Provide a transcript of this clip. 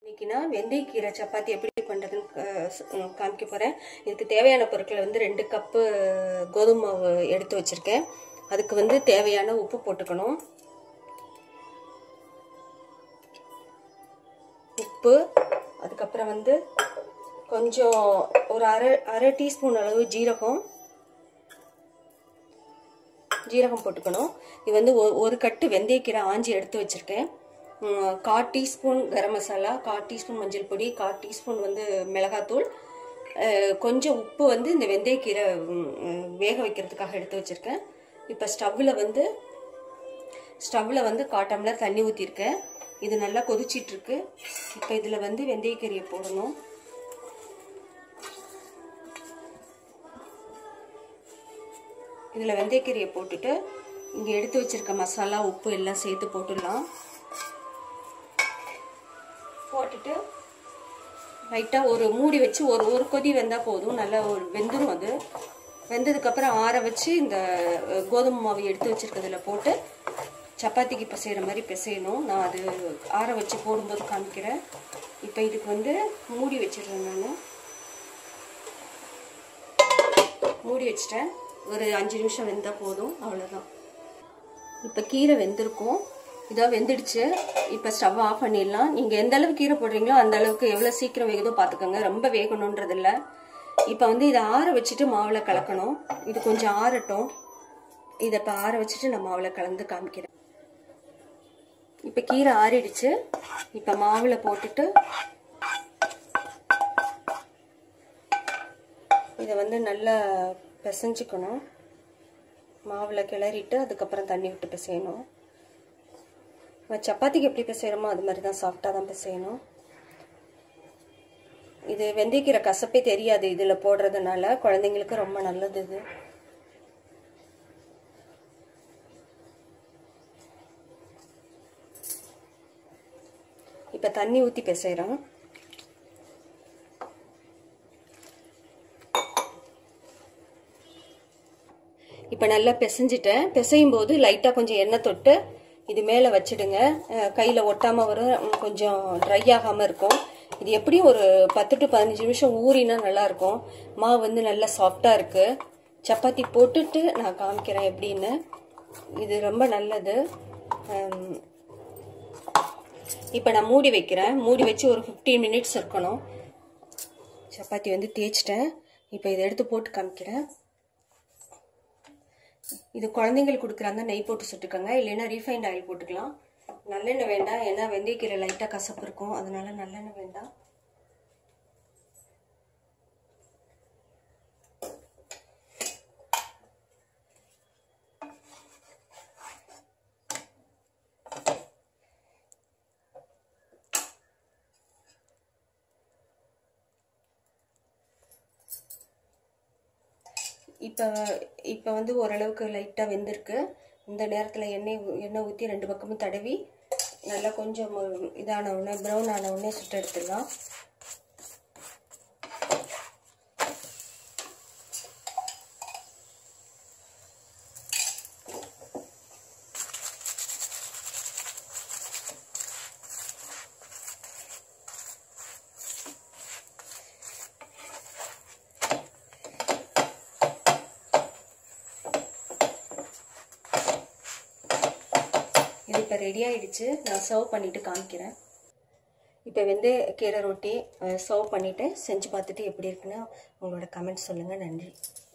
இன்னைக்கு நான் வெந்தயக்கீரை சப்பாத்தி எப்படி பண்ணுறதுன்னு க- ஸ்- ம், காமிக்க போகிறேன் இதுக்கு தேவையான பொருட்களை வந்து ரெண்டு கப்பு கோதுமை மாவு எடுத்து வச்சுருக்கேன் அதுக்கு வந்து தேவையான உப்பு போட்டுக்கணும் உப்பு அதுக்கப்புறம் வந்து கொஞ்சம் ஒரு அரை அரை டீஸ்பூன் அளவு ஜீரகம் ஜீரகம் போட்டுக்கணும் இது வந்து ஒ- ஒரு கட்டு வெந்தயக்கீரை ஆஞ்சி எடுத்து வச்சுருக்கேன் கால் டீஸ்பூன் கரம் மசாலா கால் டீஸ்பூன் மஞ்சள் பொடி கால் டீஸ்பூன் வந்து மிளகாத்தூள் அஹ், கொஞ்சம் உப்பு வந்து இந்த வெந்தயக்கீரை ம், ம், வேக வைக்கிறதுக்காக எடுத்து வச்சுருக்கேன் இப்போ ஸ்டவ்வில் வந்து ஸ்டவ்வில் வந்து கால் டம்ளர் தண்ணி ஊற்றிருக்கேன் இது நல்லா கொதிச்சிட்ருக்கு இப்போ இதில் வந்து வெந்தயக்கீரையை போடணும் இதில் வெந்தயக்கீரையை போட்டுட்டு இங்கே எடுத்து வச்சிருக்க மசாலா உப்பு எல்லாம் சேர்த்து போட்டுடலாம் போட்டுட்டு லைட்டாக ஒரு மூடி வச்சு ஒரு ஒரு கொதி வெந்தால் போதும் நல்லா ஒரு வெந்துடும் அது வெந்ததுக்கப்புறம் ஆற வச்சு இந்த அஹ், கோதுமை மாவு எடுத்து வச்சிருக்கிறதுல போட்டு சப்பாத்திக்கு பிசைகிற மாதிரி பிசையணும் நான் அது ஆற வச்சு போடும்போது காமிக்கிறேன் இப்போ இதுக்கு வந்து மூடி வச்சிடுறேன் நான் மூடி வச்சிட்டேன் ஒரு அஞ்சு நிமிஷம் வெந்தால் போதும் அவ்வளோதான் இப்போ கீரை வெந்திருக்கும் இதோ வெந்துடுச்சு இப்போ ஸ்டவ் ஆஃப் பண்ணிடலாம் நீங்கள் எந்த அளவுக்கு கீரை போடுறீங்களோ அந்த அளவுக்கு எவ்வளோ சீக்கிரம் வேகுதோ பார்த்துக்கோங்க ரொம்ப வேகணுன்றது இல்லை இப்போ வந்து இதை ஆற வச்சுட்டு மாவில் கலக்கணும் இது கொஞ்சம் ஆறட்டும் இதை இப்போ ஆற வச்சுட்டு நான் மாவில் கலந்து காமிக்கிறேன் இப்போ கீரை ஆறிடுச்சு இப்போ மாவில் போட்டுட்டு இதை வந்து நல்லா பிசைஞ்சுக்கணும் மாவில் கிளறிட்டு அதுக்கப்புறம் தண்ணி விட்டு பிசையணும் நம்ம சப்பாத்திக்கு எப்படி பிசைகிறோமோ அது மாதிரி தான் சாஃப்டாக தான் பிசையணும் இது வெந்தயக்கீரை கசப்பே தெரியாது இதில் போடுறதுனால குழந்தைங்களுக்கு ரொம்ப நல்லது இது இப்போ தண்ணி ஊற்றி பிசைகிறோம் இப்போ நல்லா பிசைஞ்சிட்டேன் பிசையும் போது லைட்டாக கொஞ்சம் எண்ணெய் தொட்டு இது மேலே வச்சிடுங்க கையில் ஒட்டாமல் வரும் உம், கொஞ்சம் ட்ரை ஆகாமல் இருக்கும் இது எப்படியும் ஒரு பத்து டு பதினஞ்சு நிமிஷம் ஊறினா நல்லா-இருக்கும் மாவு வந்து நல்லா சாஃப்டாக இருக்குது சப்பாத்தி போட்டுட்டு நான் காமிக்கிறேன் எப்படின்னு இது ரொம்ப நல்லது ஹம், இப்போ நான் மூடி வைக்கிறேன் மூடி வச்சு ஒரு ஃபிஃப்டீன் மினிட்ஸ் இருக்கணும் சப்பாத்தி வந்து தேய்ச்சிட்டேன் இப்போ இதை எடுத்து போட்டு காமிக்கிறேன் இது குழந்தைங்களுக்கு கொடுக்குறாங்க நெய் போட்டு சுட்டுக்கோங்க இல்லைன்னா ரீஃபைண்ட் ஆயில் போட்டுக்கலாம் நல்லெண்ணெய் வேண்டாம் ஏன்னா வெந்தயக்கீரை லைட்டாக கசப்பு இருக்கும் அதனால நல்லெண்ணெய் வேண்டாம் இப்போ இப்போ வந்து ஓரளவுக்கு லைட்டாக வெந்திருக்கு இந்த நேரத்தில் எண்ணெய் ஊ- எண்ணெய் ஊற்றி ரெண்டு பக்கமும் தடவி நல்லா கொஞ்சம் மு- இதான உடனே ப்ரௌன் ஆன உடனே சுட்டு எடுத்துடலாம் இது இப்போ ரெடி ஆயிடுச்சு நான் சர்வ் பண்ணிட்டு காமிக்கிறேன் இப்போ வந்து கீரை ரொட்டி சர்வ் பண்ணிவிட்டு செஞ்சு பார்த்துட்டு எப்படி இருக்குன்னு உங்களோட கமெண்ட் சொல்லுங்கள் நன்றி